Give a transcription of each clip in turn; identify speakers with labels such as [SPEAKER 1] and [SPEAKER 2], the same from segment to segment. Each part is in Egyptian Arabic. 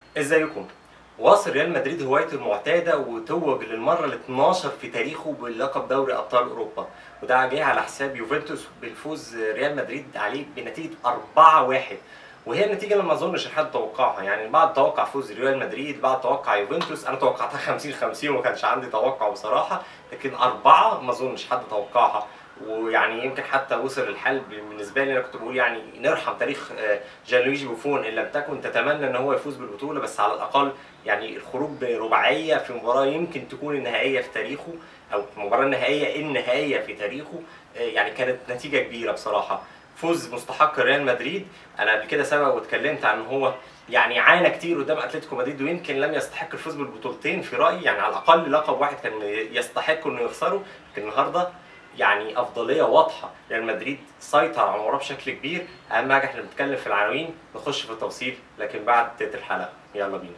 [SPEAKER 1] ازيكم واصل ريال مدريد هوايته المعتاده وتوج للمره ال 12 في تاريخه بلقب دوري ابطال اوروبا وده جه على حساب يوفنتوس بالفوز ريال مدريد عليه بنتيجه 4-1 وهي النتيجه اللي ما اظنش حد توقعها يعني البعض توقع فوز ريال مدريد البعض توقع يوفنتوس انا توقعتها 50 50 وما كانش عندي توقع بصراحه لكن اربعه ما اظنش حد توقعها ويعني يمكن حتى وصل الحال بالنسبه لي انا كنت بقول يعني نرحم تاريخ آه، جانلويجي بوفون ان لم تكن تتمنى ان هو يفوز بالبطوله بس على الاقل يعني الخروج برباعيه في مباراه يمكن تكون النهائيه في تاريخه او المباراه النهائيه النهائيه في تاريخه آه، يعني كانت نتيجه كبيره بصراحه فوز مستحق ريال مدريد انا قبل كده سبق واتكلمت عن ان هو يعني عانى كتير قدام اتلتيكو مدريد ويمكن لم يستحق الفوز بالبطولتين في رايي يعني على الاقل لقب واحد كان يستحق انه يخسره لكن النهارده يعني افضليه واضحه ريال مدريد سيطر على المباراه بشكل كبير اهم حاجه احنا بنتكلم في العناوين نخش في التفصيل لكن بعد تلت الحلقه يلا بينا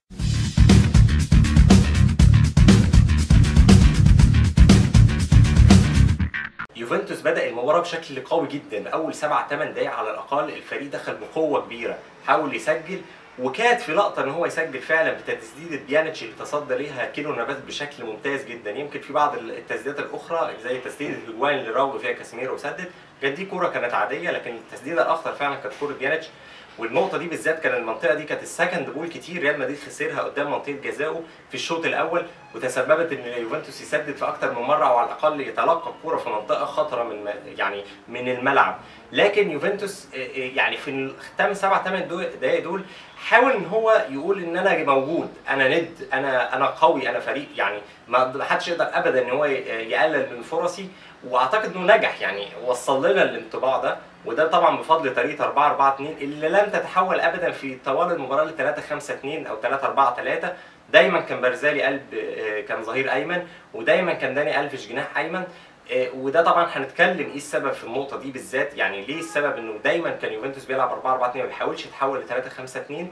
[SPEAKER 1] يوفنتوس بدا المباراه بشكل قوي جدا اول سبع ثمان دقائق على الاقل الفريق دخل بقوه كبيره حاول يسجل وكاد في لقطه ان هو يسجل فعلا بتسديده بيانيتش اللي تصدى ليها كيلو نافاس بشكل ممتاز جدا يمكن في بعض التسديدات الاخرى زي تسديده الجوان اللي راوغ فيها كاسيميرو وسدد كانت دي كوره كانت عاديه لكن التسديده الاخطر فعلا كانت كوره بيانيتش والنقطه دي بالذات كان المنطقه دي كانت السكند بول كتير ريال مدريد خسرها قدام منطقه جزائه في الشوط الاول وتسببت ان يوفنتوس يسدد في اكتر من مره او على الاقل يتلقى الكوره في منطقه خطره من يعني من الملعب لكن يوفنتوس آه، آه، يعني في الختام سبع ثمان دقائق دول حاول ان هو يقول ان انا موجود انا ند انا انا قوي انا فريق يعني ما حدش يقدر ابدا ان هو يقلل من فرصي واعتقد انه نجح يعني وصل لنا الانطباع ده وده طبعا بفضل طريقه 4 4 2 اللي لم تتحول ابدا في طوال المباراه ل 3 5 2 او 3 4 3 دايما كان برزالي قلب آه، كان ظهير ايمن ودايما كان داني الفيش جناح ايمن آه، وده طبعا هنتكلم ايه السبب في النقطه دي بالذات يعني ليه السبب انه دايما كان يوفنتوس بيلعب 4 4 2 ما بيحاولش يتحول ل 3 5 2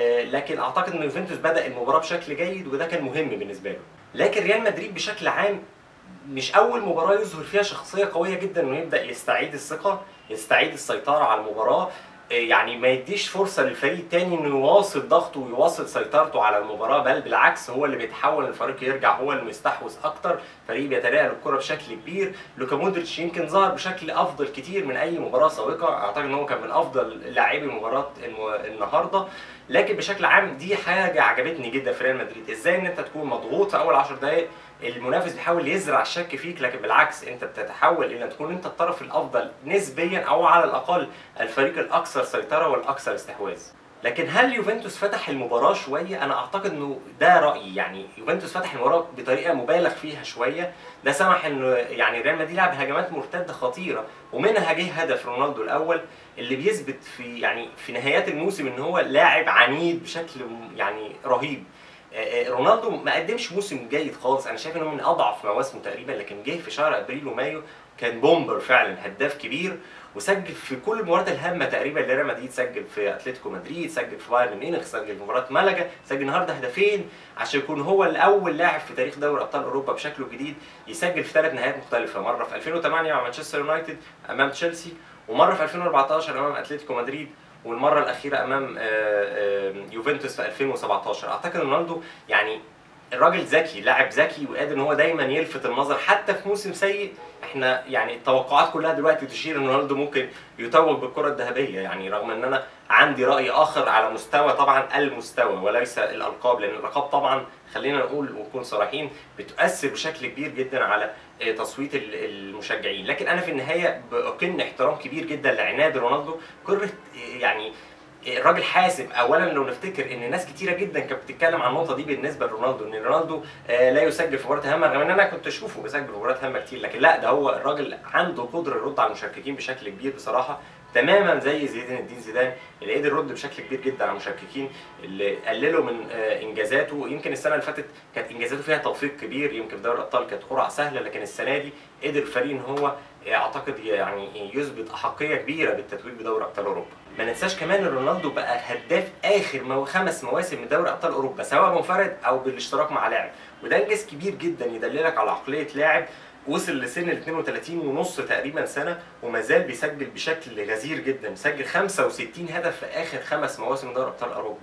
[SPEAKER 1] لكن اعتقد ان يوفنتوس بدا المباراه بشكل جيد وده كان مهم بالنسبه له لكن ريال مدريد بشكل عام مش اول مباراه يظهر فيها شخصيه قويه جدا انه يبدا يستعيد الثقه يستعيد السيطره على المباراه يعني ما يديش فرصه للفريق الثاني انه يواصل ضغطه ويواصل سيطرته على المباراه بل بالعكس هو اللي بيتحول الفريق يرجع هو المستحوذ اكتر فريق بيتناول الكره بشكل كبير لوكا مودريتش يمكن ظهر بشكل افضل كتير من اي مباراه سابقه اعتقد ان هو كان من افضل لاعبي مباراه النهارده لكن بشكل عام دي حاجه عجبتني جدا في ريال مدريد ازاي ان انت تكون مضغوط في اول 10 دقائق المنافس بيحاول يزرع الشك فيك لكن بالعكس انت بتتحول الى ان تكون انت الطرف الافضل نسبيا او على الاقل الفريق الاكثر سيطره والاكثر استحواذ لكن هل يوفنتوس فتح المباراه شويه انا اعتقد انه ده رايي يعني يوفنتوس فتح المباراه بطريقه مبالغ فيها شويه ده سمح انه يعني ريال مدريد لعب هجمات مرتده خطيره ومنها جه هدف رونالدو الاول اللي بيثبت في يعني في نهايات الموسم ان هو لاعب عنيد بشكل يعني رهيب آه، آه، رونالدو ما قدمش موسم جيد خالص انا شايف انه من اضعف مواسمه تقريبا لكن جه في شهر ابريل ومايو كان بومبر فعلا هداف كبير وسجل في كل المباريات الهامه تقريبا اللي ريال مدريد سجل في اتلتيكو مدريد سجل في بايرن ميونخ سجل في مباراه مالاجا سجل النهارده هدفين عشان يكون هو الاول لاعب في تاريخ دوري ابطال اوروبا بشكله الجديد يسجل في ثلاث نهائيات مختلفه مره في 2008 مع مانشستر يونايتد امام تشيلسي ومره في 2014 امام اتلتيكو مدريد والمره الاخيره امام آه، آه، يوفنتوس في 2017 اعتقد رونالدو يعني الراجل ذكي لاعب ذكي وقادر ان هو دايما يلفت النظر حتى في موسم سيء احنا يعني التوقعات كلها دلوقتي تشير ان رونالدو ممكن يتوج بالكره الذهبيه يعني رغم ان انا عندي راي اخر على مستوى طبعا المستوى وليس الالقاب لان الالقاب طبعا خلينا نقول ونكون صريحين بتؤثر بشكل كبير جدا على آه، تصويت المشجعين لكن انا في النهايه بأكن احترام كبير جدا لعناد رونالدو كره يعني الراجل حاسب اولا لو نفتكر ان ناس كتيره جدا كانت بتتكلم عن النقطه دي بالنسبه لرونالدو ان رونالدو آه، لا يسجل في مباريات هامه رغم ان انا كنت اشوفه بيسجل في مباريات هامه كتير لكن لا ده هو الراجل عنده قدره يرد على المشككين بشكل كبير بصراحه تماما زي زيدان الدين زيدان اللي قدر يرد بشكل كبير جدا على المشككين اللي قللوا من آه، انجازاته يمكن السنه اللي فاتت كانت انجازاته فيها توفيق كبير يمكن في دوري الابطال كانت قرعه سهله لكن السنه دي قدر الفريق ان هو اعتقد يعني يثبت احقيه كبيره بالتتويج بدوري ابطال اوروبا ما ننساش كمان ان رونالدو بقى هداف اخر مو خمس مواسم من دوري ابطال اوروبا سواء منفرد او بالاشتراك مع لاعب وده انجاز كبير جدا يدللك على عقليه لاعب وصل لسن ال 32 ونص تقريبا سنه وما زال بيسجل بشكل غزير جدا سجل 65 هدف في اخر خمس مواسم دوري ابطال اوروبا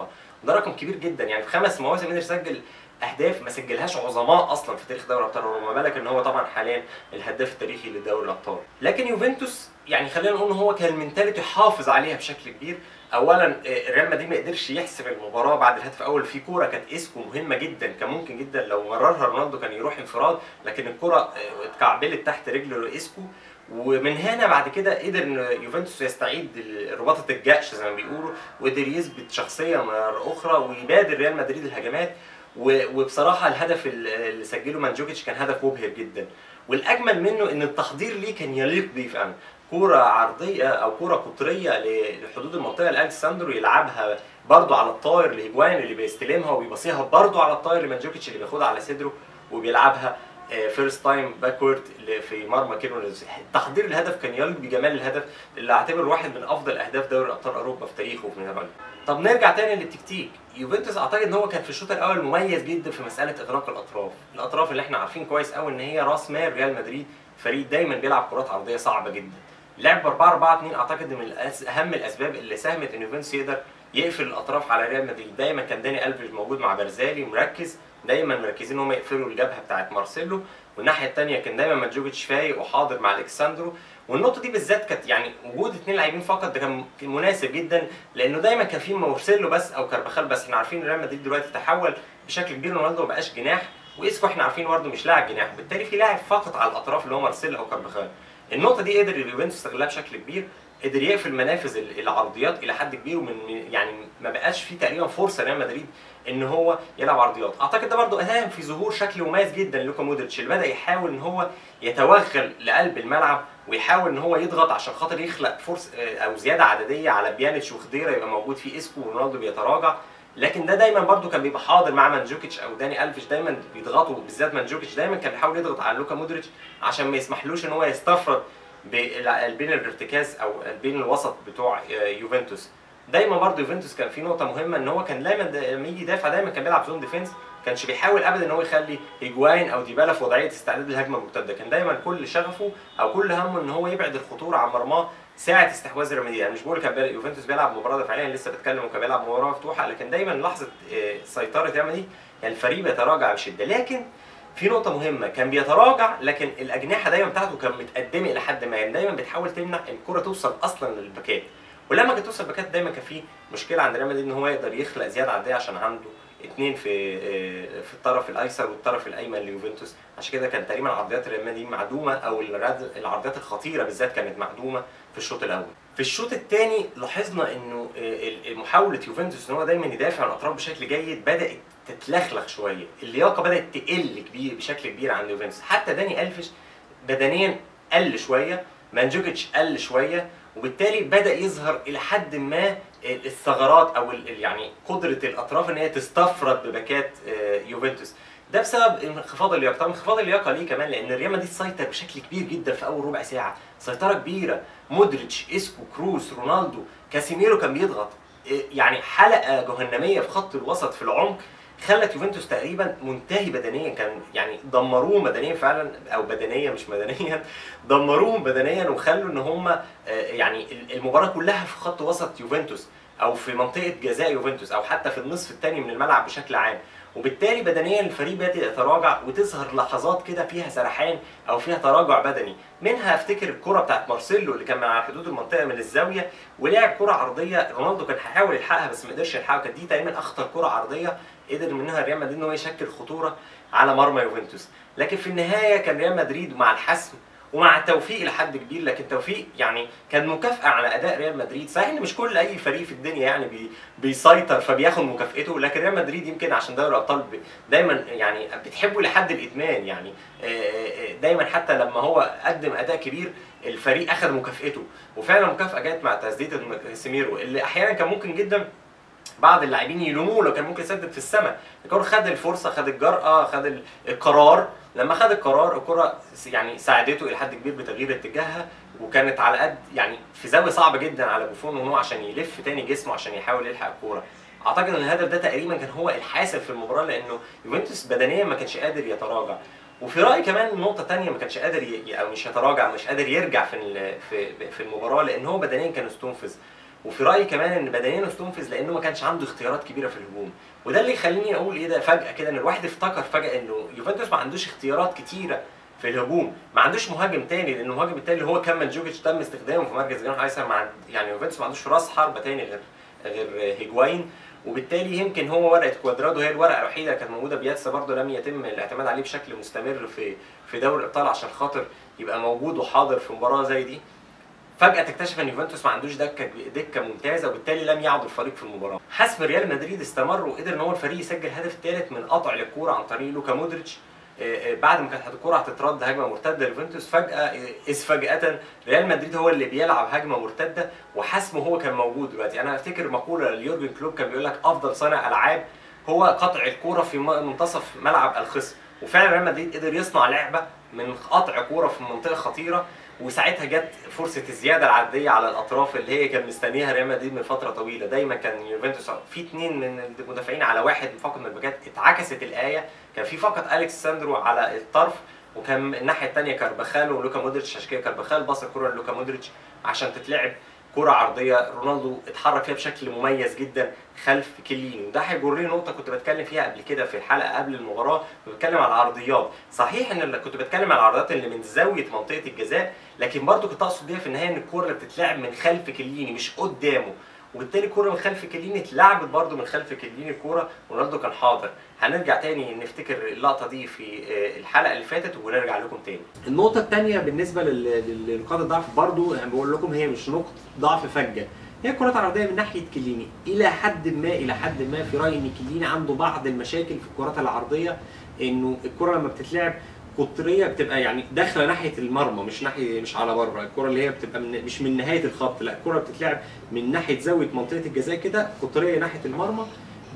[SPEAKER 1] ده رقم كبير جدا يعني في خمس مواسم قدر يسجل اهداف ما سجلهاش عظماء اصلا في تاريخ دوري الابطال وما بالك ان هو طبعا حاليا الهداف التاريخي لدوري الابطال لكن يوفنتوس يعني خلينا نقول ان هو كان المنتاليتي حافظ عليها بشكل كبير اولا آه، ريال مدريد ما قدرش يحسم المباراه بعد الهدف الاول في كوره كانت اسكو مهمه جدا كان ممكن جدا لو مررها رونالدو كان يروح انفراد لكن الكوره آه، اتكعبلت تحت رجل اسكو ومن هنا بعد كده قدر ان يوفنتوس يستعيد رباطه الجأش زي ما بيقولوا وقدر يثبت شخصيه مره اخرى ويبادر ريال مدريد الهجمات و- وبصراحه الهدف اللي سجله مانجوكيتش كان هدف مبهر جدا والاجمل منه ان التحضير ليه كان يليق بيه فعلا كوره عرضيه او كوره قطريه ل- لحدود المنطقه لالكساندرو يلعبها برضه على الطاير لهيجوان اللي بيستلمها وبيبصيها برضه على الطاير لمانجوكيتش اللي بياخدها على صدره وبيلعبها فيرست تايم باكورد في مرمى كيرو تحضير الهدف كان يليق بجمال الهدف اللي اعتبره واحد من افضل اهداف دوري ابطال اوروبا في تاريخه وفي نهايته طب نرجع تاني للتكتيك يوفنتوس اعتقد ان هو كان في الشوط الاول مميز جدا في مساله اغلاق الاطراف الاطراف اللي احنا عارفين كويس قوي ان هي راس مال ريال مدريد فريق دايما بيلعب كرات عرضيه صعبه جدا لعب ب 4 4 2 اعتقد من الأس- اهم الاسباب اللي ساهمت ان يوفنتوس يقدر يقفل الاطراف على ريال مدريد دايما كان داني الفيش موجود مع برزالي مركز دايما مركزين ان هم يقفلوا الجبهه بتاعت مارسيلو والناحيه الثانيه كان دايما مانجوكيتش فايق وحاضر مع الكساندرو والنقطه دي بالذات كانت يعني وجود اثنين لاعبين فقط ده كان كان مناسب جدا لانه دايما كان في مارسيلو بس او كارباخال بس احنا عارفين ريال مدريد دلوقتي تحول بشكل كبير رونالدو ما بقاش جناح واسكو احنا عارفين برضه مش لاعب جناح بالتالي في لاعب فقط على الاطراف اللي هو مارسيلو او كارباخال النقطه دي قدر اليوفنتوس يستغلها بشكل كبير قدر يقفل منافذ ال- العرضيات الى حد كبير ومن يعني ما بقاش في تقريبا فرصه ريال مدريد ان هو يلعب عرضيات اعتقد ده برضو اهم في ظهور شكل مميز جدا لوكا مودريتش اللي بدا يحاول ان هو يتوغل لقلب الملعب ويحاول ان هو يضغط عشان خاطر يخلق فرصه آه، او زياده عدديه على بيانيتش وخضيره يبقى موجود فيه اسكو ورونالدو بيتراجع لكن ده دايما برضو كان بيبقى حاضر مع مانجوكيتش او داني الفيش دايما بيضغطوا بالذات مانجوكيتش دايما كان بيحاول يضغط على لوكا مودريتش عشان ما يسمحلوش ان هو يستفرد بال- بين الارتكاز او بين الوسط بتوع آه، يوفنتوس دايما برضو يوفنتوس كان في نقطه مهمه ان هو كان دايما دا- لما يجي يدافع دايما كان بيلعب زون ديفense كانش بيحاول ابدا ان هو يخلي هيجواين او ديبالا في وضعيه استعداد للهجمه المرتده كان دايما كل شغفه او كل همه ان هو يبعد الخطوره عن مرماه ساعه استحواذ ريال مدريد انا مش بقول كان بيلعب- يوفنتوس بيلعب مباراه دفاعيه لسه بتكلم وكان بيلعب مباراه مفتوحه لكن دايما لحظه آه، سيطره ريال مدريد كان الفريق بيتراجع بشده لكن في نقطة مهمة كان بيتراجع لكن الأجنحة دايما بتاعته كان متقدمة إلى حد ما يعني دايما بتحاول تمنع الكرة توصل أصلا للباكات ولما كانت توصل الباكات دايما كان في مشكلة عند ريال مدريد إن هو يقدر يخلق زيادة عددية عشان عنده اثنين في آه، في الطرف الايسر والطرف الايمن ليوفنتوس عشان كده كان تقريبا عرضيات ريال مدريد معدومه او الرد- العرضيات الخطيره بالذات كانت معدومه في الشوط الاول في الشوط الثاني لاحظنا انه آه، ال- محاوله يوفنتوس ان هو دايما يدافع عن الاطراف بشكل جيد بدات تتلخلخ شويه اللياقه بدات تقل كبير بشكل كبير عند يوفنتوس حتى داني الفيش بدنيا قل شويه مانجوكيتش قل شويه وبالتالي بدا يظهر الى حد ما الثغرات او ال- يعني قدره الاطراف ان هي تستفرد بباكات آه، يوفنتوس ده بسبب انخفاض اللياقه طبعا انخفاض اللياقه ليه كمان لان ريال مدريد سيطر بشكل كبير جدا في اول ربع ساعه سيطره كبيره مودريتش اسكو كروس رونالدو كاسيميرو كان بيضغط إيه، يعني حلقه جهنميه في خط الوسط في العمق خلت يوفنتوس تقريبا منتهي بدنيا كان يعني دمروه بدنيا فعلا او بدنيا مش مدنيا دمروهم بدنيا وخلوا ان هم آه، يعني المباراه كلها في خط وسط يوفنتوس او في منطقه جزاء يوفنتوس او حتى في النصف الثاني من الملعب بشكل عام وبالتالي بدنيا الفريق بدا يتراجع وتظهر لحظات كده فيها سرحان او فيها تراجع بدني منها افتكر الكره بتاعت مارسيلو اللي كان من على حدود المنطقه من الزاويه ولعب كره عرضيه رونالدو كان هيحاول يلحقها بس ما قدرش يلحقها كانت دي تقريبا اخطر كره عرضيه قدر منها ريال مدريد ان هو يشكل خطوره على مرمى يوفنتوس لكن في النهايه كان ريال مدريد مع الحسم ومع التوفيق لحد كبير لكن توفيق يعني كان مكافاه على اداء ريال مدريد صحيح ان مش كل اي فريق في الدنيا يعني بي بيسيطر فبياخد مكافئته لكن ريال مدريد يمكن عشان دوري الابطال ب- دايما يعني بتحبه لحد الادمان يعني آه، آه، دايما حتى لما هو قدم اداء كبير الفريق اخذ مكافئته وفعلا المكافاه جت مع تسديده كاسيميرو اللي احيانا كان ممكن جدا بعض اللاعبين يلوموه لو كان ممكن يسدد في السماء الكره خد الفرصه خد الجرأه خد ال- القرار لما خد القرار الكره س- يعني ساعدته الى حد كبير بتغيير اتجاهها وكانت على قد يعني في زاويه صعبه جدا على بوفون وهو عشان يلف تاني جسمه عشان يحاول يلحق الكوره اعتقد ان الهدف ده تقريبا كان هو الحاسم في المباراه لانه يوفنتوس بدنيا ما كانش قادر يتراجع وفي رايي كمان نقطه تانية ما كانش قادر ي... او مش يتراجع مش قادر يرجع في ال- في في المباراه لان هو بدنيا كان استنفذ وفي رايي كمان ان بدنيا استنفذ لانه ما كانش عنده اختيارات كبيره في الهجوم وده اللي يخليني اقول ايه ده فجاه كده ان الواحد افتكر فجاه انه يوفنتوس ما عندوش اختيارات كتيره في الهجوم ما عندوش مهاجم تاني لان المهاجم التاني اللي هو كان مانجوكيتش تم استخدامه في مركز جناح ايسر مع يعني يوفنتوس ما عندوش راس حربه تاني غير غير هيجواين وبالتالي يمكن هو ورقه كوادرادو هي الورقه الوحيده اللي كانت موجوده بياتسا برضه لم يتم الاعتماد عليه بشكل مستمر في في دوري الابطال عشان خاطر يبقى موجود وحاضر في مباراه زي دي فجاه تكتشف ان يوفنتوس ما عندوش دكه دكه ممتازه وبالتالي لم يعد الفريق في المباراه حسم ريال مدريد استمر وقدر ان هو الفريق يسجل الهدف الثالث من قطع للكوره عن طريق لوكا مودريتش بعد ما كانت الكوره هتترد هجمه مرتده ليوفنتوس فجاه اذ فجاه ريال مدريد هو اللي بيلعب هجمه مرتده وحسمه هو كان موجود دلوقتي انا افتكر مقوله ليورجن كلوب كان بيقول لك افضل صانع العاب هو قطع الكوره في منتصف ملعب الخصم وفعلا ريال مدريد قدر يصنع لعبه من قطع كوره في منطقه خطيره وساعتها جت فرصه الزياده العدديه على الاطراف اللي هي كان مستنيها ريال مدريد من فتره طويله دايما كان يوفنتوس في اثنين من المدافعين على واحد فقط من الباكات اتعكست الايه كان في فقط اليكس ساندرو على الطرف وكان الناحيه الثانيه كارباخال ولوكا مودريتش عشان كده كارباخال باص الكوره لوكا مودريتش عشان تتلعب كرة عرضية رونالدو اتحرك فيها بشكل مميز جدا خلف كيليني وده هيجرني نقطة كنت بتكلم فيها قبل كده في الحلقة قبل المباراة بتكلم على العرضيات صحيح ان كنت بتكلم على العرضيات اللي من زاوية منطقة الجزاء لكن برضو كنت اقصد بيها في النهاية ان الكرة اللي بتتلعب من خلف كيليني مش قدامه وبالتالي الكوره من خلف كليني اتلعبت برده من خلف كليني الكوره رونالدو كان حاضر هنرجع تاني نفتكر اللقطه دي في الحلقه اللي فاتت ونرجع لكم تاني
[SPEAKER 2] النقطه الثانيه بالنسبه لنقاط الضعف برده يعني بقول لكم هي مش نقطه ضعف فجه هي الكرات العرضيه من ناحيه كليني الى حد ما الى حد ما في رايي ان كليني عنده بعض المشاكل في الكرات العرضيه انه الكره لما بتتلعب قطريه بتبقى يعني داخله ناحيه المرمى مش ناحيه مش على بره الكره اللي هي بتبقى من مش من نهايه الخط لا الكره بتتلعب من ناحيه زاويه منطقه الجزاء كده قطريه ناحيه المرمى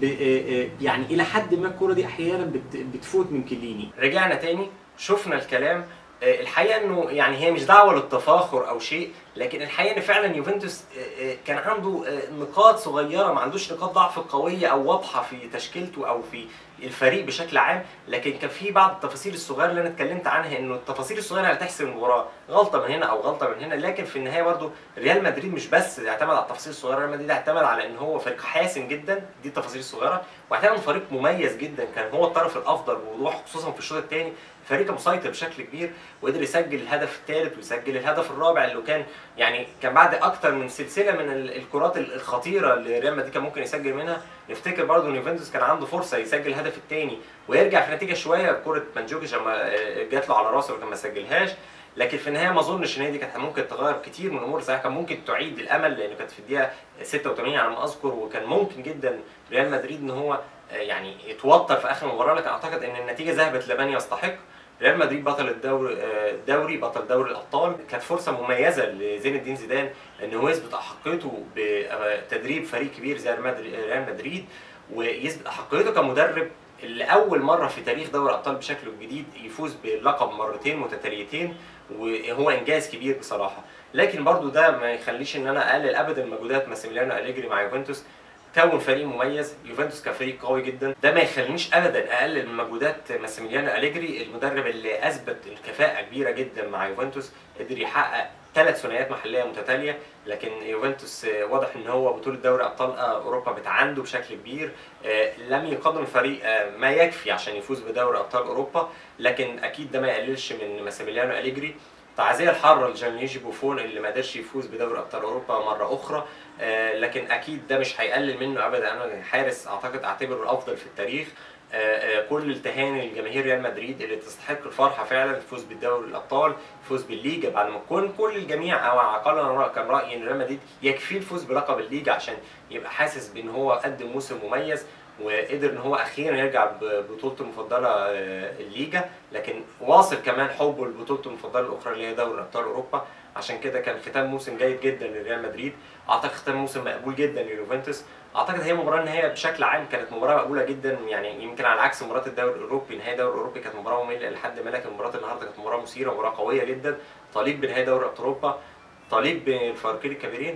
[SPEAKER 2] يعني الى حد ما الكره دي احيانا بتفوت من كليني
[SPEAKER 1] رجعنا تاني شفنا الكلام الحقيقه انه يعني هي مش دعوه للتفاخر او شيء لكن الحقيقه ان فعلا يوفنتوس كان عنده نقاط صغيره ما عندوش نقاط ضعف قويه او واضحه في تشكيلته او في الفريق بشكل عام لكن كان في بعض التفاصيل الصغيره اللي انا اتكلمت عنها انه التفاصيل الصغيره اللي هتحسم المباراه غلطه من هنا او غلطه من هنا لكن في النهايه برضو ريال مدريد مش بس اعتمد على التفاصيل الصغيره ريال مدريد اعتمد على ان هو فريق حاسم جدا دي التفاصيل الصغيره واعتمد فريق مميز جدا كان هو الطرف الافضل بوضوح خصوصا في الشوط الثاني فريق مسيطر بشكل كبير وقدر يسجل الهدف الثالث ويسجل الهدف الرابع اللي كان يعني كان بعد اكتر من سلسله من الكرات الخطيره اللي ريال مدريد كان ممكن يسجل منها نفتكر برضو ان يوفنتوس كان عنده فرصه يسجل الهدف الثاني ويرجع في النتيجه شويه كره مانجوكيش لما جات له على راسه وكان ما سجلهاش لكن في النهايه ما اظنش ان هي دي كانت ممكن تغير كتير من الامور صحيح كان ممكن تعيد الامل لانه كانت في الدقيقه 86 على ما اذكر وكان ممكن جدا ريال مدريد ان هو يعني يتوتر في اخر المباراه لكن اعتقد ان النتيجه ذهبت لمن يستحق ريال مدريد بطل الدوري الدوري بطل دوري الابطال كانت فرصه مميزه لزين الدين زيدان ان هو يثبت احقيته بتدريب فريق كبير زي ريال مدريد ويثبت احقيته كمدرب اللي اول مره في تاريخ دوري الابطال بشكله الجديد يفوز باللقب مرتين متتاليتين وهو انجاز كبير بصراحه لكن برضو ده ما يخليش ان انا اقلل ابدا مجهودات ماسيميليانو اليجري مع يوفنتوس كون فريق مميز يوفنتوس كفريق قوي جدا ده ما يخلينيش ابدا اقلل من مجهودات ماسيميليانو اليجري المدرب اللي اثبت الكفاءه كبيره جدا مع يوفنتوس قدر يحقق ثلاث ثنائيات محليه متتاليه لكن يوفنتوس واضح ان هو بطوله دوري ابطال اوروبا بتعنده بشكل كبير لم يقدم الفريق ما يكفي عشان يفوز بدوري ابطال اوروبا لكن اكيد ده ما يقللش من ماسيميليانو اليجري تعزيه الحاره لجانليجي بوفون اللي ما قدرش يفوز بدوري ابطال اوروبا مره اخرى آه لكن اكيد ده مش هيقلل منه ابدا انا حارس اعتقد اعتبره الافضل في التاريخ آه آه كل التهاني لجماهير ريال مدريد اللي تستحق الفرحه فعلا الفوز بالدوري الابطال الفوز بالليجا بعد ما تكون كل الجميع او على الاقل انا كان رايي ان ريال مدريد يكفيه الفوز بلقب الليجا عشان يبقى حاسس بان هو قدم موسم مميز وقدر ان هو اخيرا يرجع ببطولته المفضله الليجا لكن واصل كمان حبه لبطولته المفضله الاخرى اللي هي دوري ابطال اوروبا عشان كده كان ختام موسم جيد جدا لريال مدريد اعتقد ختام موسم مقبول جدا ليوفنتوس اعتقد هي مباراه النهائيه بشكل عام كانت مباراه مقبوله جدا يعني يمكن على عكس مباراه الدوري الاوروبي نهائي الدوري الاوروبي كانت مباراه ممله لحد ما لكن مباراه النهارده كانت مباراه مثيره مباراه قويه جدا تليق بنهائي دوري ابطال اوروبا تليق بالفارقين الكبيرين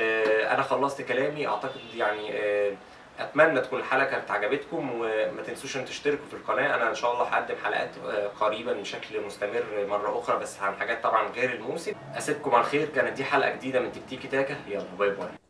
[SPEAKER 1] انا خلصت كلامي اعتقد يعني اتمنى تكون الحلقه كانت عجبتكم وما تنسوش ان تشتركوا في القناه انا ان شاء الله هقدم حلقات قريبا بشكل مستمر مره اخرى بس عن حاجات طبعا غير الموسم اسيبكم على خير كانت دي حلقه جديده من تكتيكي تاكا يلا باي باي